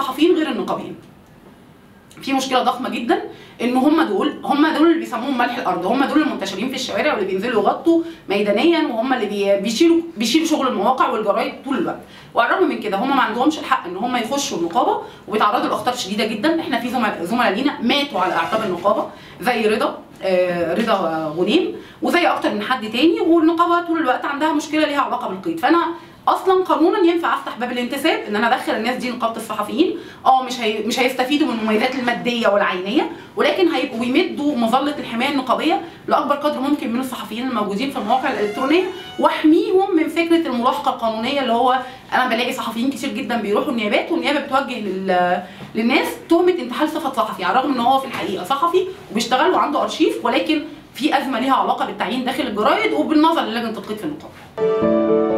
الصحفيين غير النقابيين في مشكله ضخمه جدا ان هم دول هم دول اللي بيسموهم ملح الارض هم دول المنتشرين في الشوارع واللي بينزلوا يغطوا ميدانيا وهم اللي بي- بيشيلوا بيشيلوا شغل المواقع والجرايد طول الوقت وقربوا من كده هم ما عندهمش الحق ان هم يخشوا النقابه وبيتعرضوا لاخطار شديده جدا احنا في زملاء زملاء لينا ماتوا على اعتاب النقابه زي رضا آه، رضا غنيم وزي اكتر من حد تاني والنقابه طول الوقت عندها مشكله ليها علاقه بالقيد فانا اصلا قانونا ينفع افتح باب الانتساب ان انا ادخل الناس دي نقابه الصحفيين اه مش هي... مش هيستفيدوا من المميزات الماديه والعينيه ولكن هيبقوا يمدوا مظله الحمايه النقابيه لاكبر قدر ممكن من الصحفيين الموجودين في المواقع الالكترونيه واحميهم من فكره الملاحقه القانونيه اللي هو انا بلاقي صحفيين كتير جدا بيروحوا النيابات والنيابه بتوجه لل... للناس تهمه انتحال صفه صحفي على الرغم ان هو في الحقيقه صحفي وبيشتغل وعنده ارشيف ولكن في ازمه ليها علاقه بالتعيين داخل الجرايد وبالنظر للجنه التدقيق في النقابه